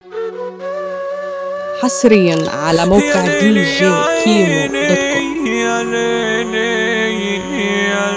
حصريا على موقع دي جي كيمو دوت كوم يا ليلي يا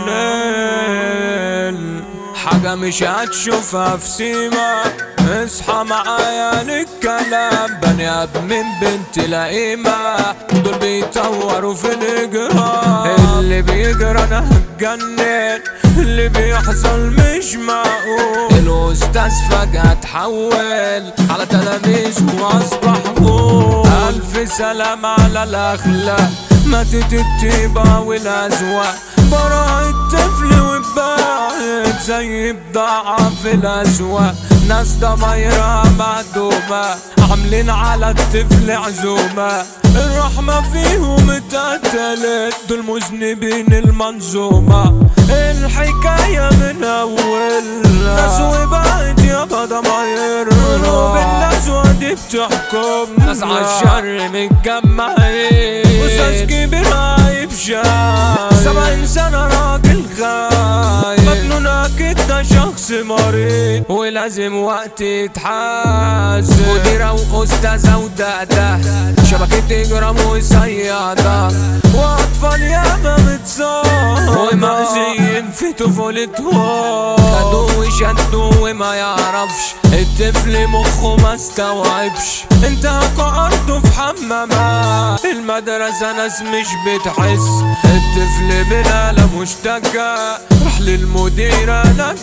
ليل حاجة مش هتشوفها في سيما اصحى معايا للكلام بني ادمين بنت لئيمة دول بيطوروا في الاجرام اللي بيجرى انا هتجنن اللي بيحصل مش معقول الاستاذ فجأة اتحول على تلاميذ واصبح غول الف سلام على الاخلاق ماتت الطيبة والأذواق براء الطفل واتباعت زي بضاعة في الأسواق ناس ضمايرها معدومة عاملين على الطفل عزومة الرحمة فيهم اتقتلت دول مذنبين المنظومة الحكاية من أولها ناس وبقت يابا ضمايرها قلوب الناس ودي بتحكم ناس عالشر متجمعين أستاذ كبير عايب شاي سبعين سنة راجل خايف مجنون أكيد ده شخص مريض ولازم وقت يتحاسب مديرة وأستاذة ودادة شبكة إجرام وصيادة وأطفال ياما متصاب ومأذيين في طفولتهم خدوه وشدوه وما يعرفش الطفل مخه ما استوعبش انتهكوا أرضه في حمامات المدرسة ناس مش بتحس الطفل بلا مشتكى راح للمديرة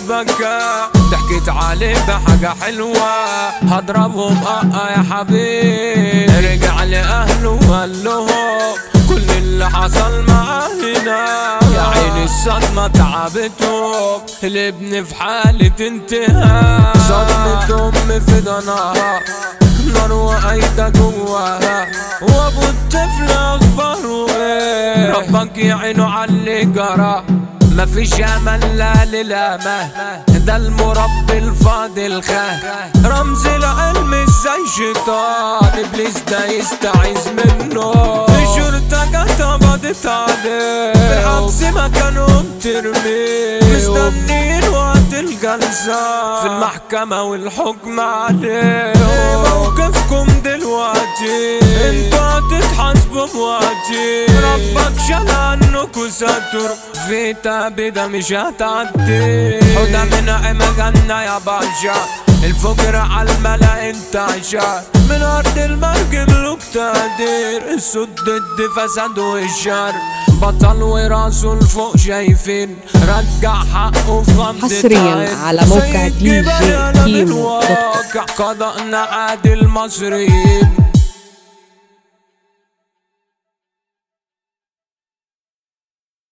بكى ضحكت عليه بحاجة حلوة هضربهم اه يا حبيبي رجع لأهله وقال لهم كل اللي حصل معاه هنا يا عيني الصدمة تعبتهم الابن في حالة انتهاء صدمة أم في ضناها نار وقايدة جواها وابو الطفل اخباره ايه ربك يعينه على اللي جرى مفيش امل لا للامل ده المربي الفاضل خان رمز العلم ازاي شيطان ابليس ده يستعيذ منه الشرطة جت قبضت عليه في الحبس مكانهم ترميه مستنيين وقت الجلسة في المحكمة والحكم عليه موقفكم دلوقتي انتوا هتتحاسبوا بوقتي ربك شال عنكوا ستر في تابدة مش هتعدي حدا من عمى غنى يا باشا الفقر على الملا انت عشان من ارض المرج ملوك تقدير السد ضد فساد والشر بطل وراسه لفوق شايفين رجع حقه في غمضة حصرياً عين. على موقع سيد دي جي جبال على كيمو من دوت كوم. واقع قضاءنا عادل المصريين